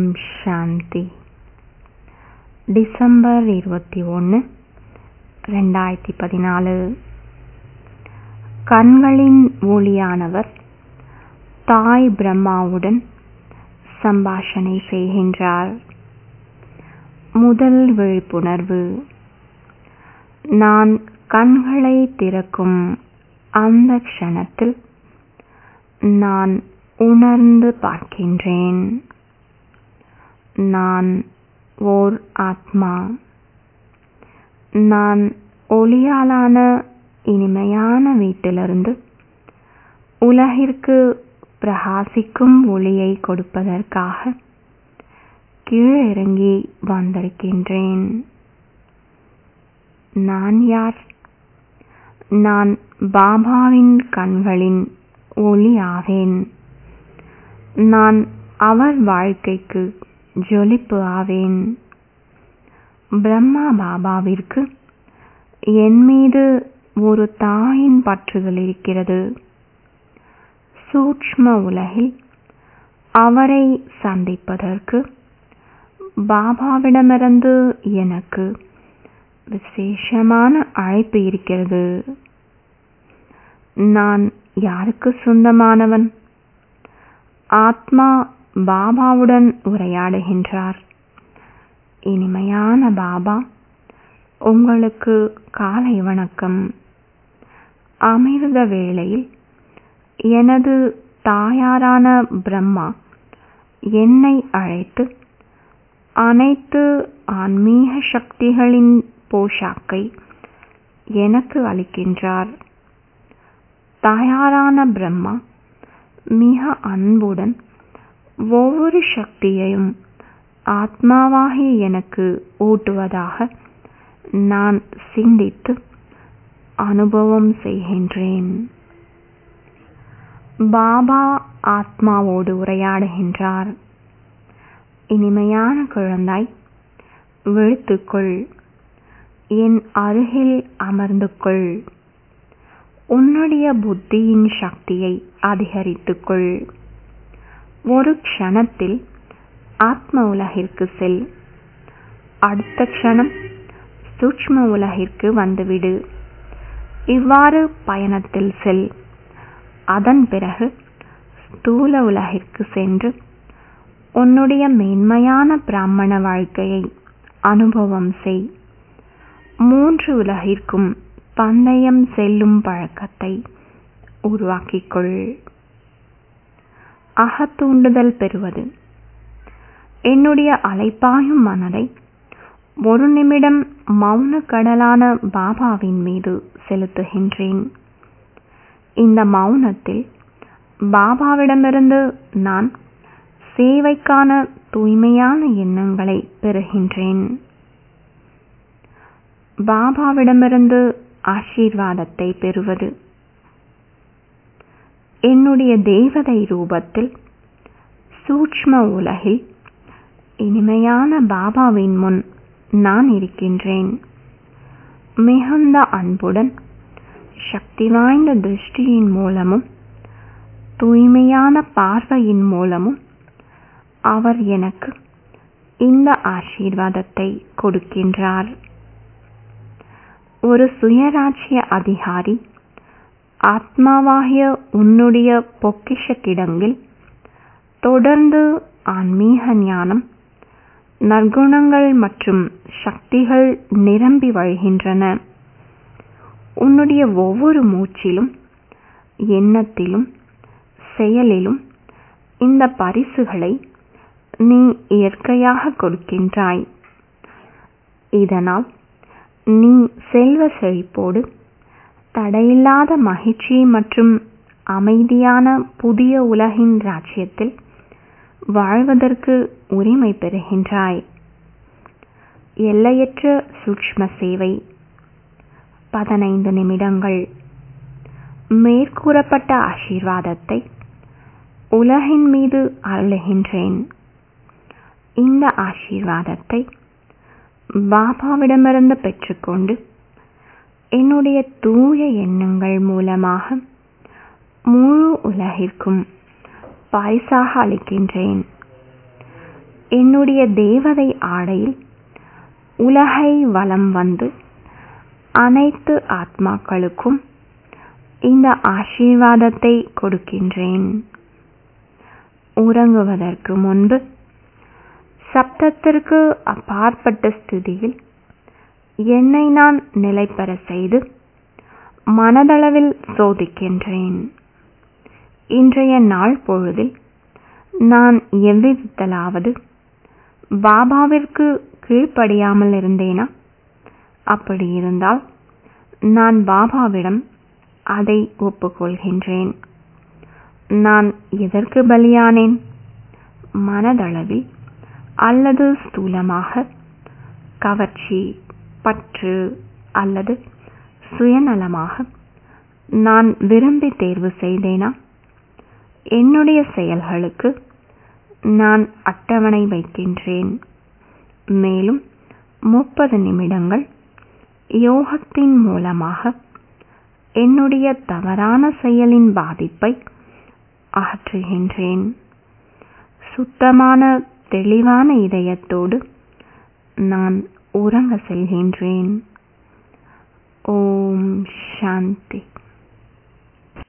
ஓம் சாந்தி December இருபத்தி ஒன்று ரெண்டாயிரத்தி பதினாலு கண்களின் ஒளியானவர் தாய் பிரம்மாவுடன் சம்பாஷணை செய்கின்றார் முதல் விழிப்புணர்வு நான் கண்களை திறக்கும் அந்த க்ஷணத்தில் நான் உணர்ந்து பார்க்கின்றேன் நான் ஓர் ஆத்மா நான் ஒளியாலான இனிமையான வீட்டிலிருந்து உலகிற்கு பிரகாசிக்கும் ஒளியை கொடுப்பதற்காக கீழிறங்கி வந்திருக்கின்றேன் நான் யார் நான் பாபாவின் கண்களின் ஒளி ஆவேன் நான் அவர் வாழ்க்கைக்கு ஜொலிப்பு ஆவேன் பிரம்மா பாபாவிற்கு என் மீது ஒரு தாயின் பற்றுதல் இருக்கிறது சூக்ஷ்ம உலகில் அவரை சந்திப்பதற்கு பாபாவிடமிருந்து எனக்கு விசேஷமான அழைப்பு இருக்கிறது நான் யாருக்கு சொந்தமானவன் ஆத்மா பாபாவுடன் உரையாடுகின்றார் இனிமையான பாபா உங்களுக்கு காலை வணக்கம் அமிர்த வேளையில் எனது தாயாரான பிரம்மா என்னை அழைத்து அனைத்து ஆன்மீக சக்திகளின் போஷாக்கை எனக்கு அளிக்கின்றார் தாயாரான பிரம்மா மிக அன்புடன் ஒவ்வொரு சக்தியையும் ஆத்மாவாகி எனக்கு ஊட்டுவதாக நான் சிந்தித்து அனுபவம் செய்கின்றேன் பாபா ஆத்மாவோடு உரையாடுகின்றார் இனிமையான குழந்தாய் விழுத்துக்கொள் என் அருகில் அமர்ந்து கொள் உன்னுடைய புத்தியின் சக்தியை அதிகரித்துக்கொள் ஒரு க்ஷணத்தில் ஆத்ம உலகிற்கு செல் அடுத்த க்ஷணம் சூக்ஷ்ம உலகிற்கு வந்துவிடு இவ்வாறு பயணத்தில் செல் அதன் பிறகு ஸ்தூல உலகிற்கு சென்று உன்னுடைய மேன்மையான பிராமண வாழ்க்கையை அனுபவம் செய் மூன்று உலகிற்கும் பந்தயம் செல்லும் பழக்கத்தை உருவாக்கிக்கொள் அகத்தூண்டுதல் பெறுவது என்னுடைய அலைப்பாயும் மனதை ஒரு நிமிடம் மௌன கடலான பாபாவின் மீது செலுத்துகின்றேன் இந்த மௌனத்தில் பாபாவிடமிருந்து நான் சேவைக்கான தூய்மையான எண்ணங்களை பெறுகின்றேன் பாபாவிடமிருந்து ஆசீர்வாதத்தை பெறுவது என்னுடைய தேவதை ரூபத்தில் சூக்ஷ்ம உலகில் இனிமையான பாபாவின் முன் நான் இருக்கின்றேன் மிகுந்த அன்புடன் சக்தி வாய்ந்த திருஷ்டியின் மூலமும் தூய்மையான பார்வையின் மூலமும் அவர் எனக்கு இந்த ஆசீர்வாதத்தை கொடுக்கின்றார் ஒரு சுயராஜ்ய அதிகாரி ஆத்மாவாகிய உன்னுடைய பொக்கிஷ கிடங்கில் தொடர்ந்து ஆன்மீக ஞானம் நற்குணங்கள் மற்றும் சக்திகள் நிரம்பி வழிகின்றன உன்னுடைய ஒவ்வொரு மூச்சிலும் எண்ணத்திலும் செயலிலும் இந்த பரிசுகளை நீ இயற்கையாக கொடுக்கின்றாய் இதனால் நீ செல்வ செழிப்போடு தடையில்லாத மகிழ்ச்சி மற்றும் அமைதியான புதிய உலகின் ராஜ்யத்தில் வாழ்வதற்கு உரிமை பெறுகின்றாய் எல்லையற்ற சூக்ஷ்ம சேவை பதினைந்து நிமிடங்கள் மேற்கூறப்பட்ட ஆசீர்வாதத்தை உலகின் மீது அருளுகின்றேன் இந்த ஆசீர்வாதத்தை பாபாவிடமிருந்து பெற்றுக்கொண்டு என்னுடைய தூய எண்ணங்கள் மூலமாக முழு உலகிற்கும் பரிசாக அளிக்கின்றேன் என்னுடைய தேவதை ஆடையில் உலகை வலம் வந்து அனைத்து ஆத்மாக்களுக்கும் இந்த ஆசீர்வாதத்தை கொடுக்கின்றேன் உறங்குவதற்கு முன்பு சப்தத்திற்கு அப்பாற்பட்ட ஸ்திதியில் என்னை நான் நிலைபெற செய்து மனதளவில் சோதிக்கின்றேன் இன்றைய நாள் பொழுதில் நான் எவ்விதத்திலாவது பாபாவிற்கு கீழ்ப்படியாமல் இருந்தேனா அப்படி இருந்தால் நான் பாபாவிடம் அதை ஒப்புக்கொள்கின்றேன் நான் எதற்கு பலியானேன் மனதளவில் அல்லது ஸ்தூலமாக கவர்ச்சி பற்று அல்லது சுயநலமாக நான் விரும்பி தேர்வு செய்தேனா என்னுடைய செயல்களுக்கு நான் அட்டவணை வைக்கின்றேன் மேலும் முப்பது நிமிடங்கள் யோகத்தின் மூலமாக என்னுடைய தவறான செயலின் பாதிப்பை அகற்றுகின்றேன் சுத்தமான தெளிவான இதயத்தோடு நான் உறங்க செல்கின்றேன் ஓம் சாந்தி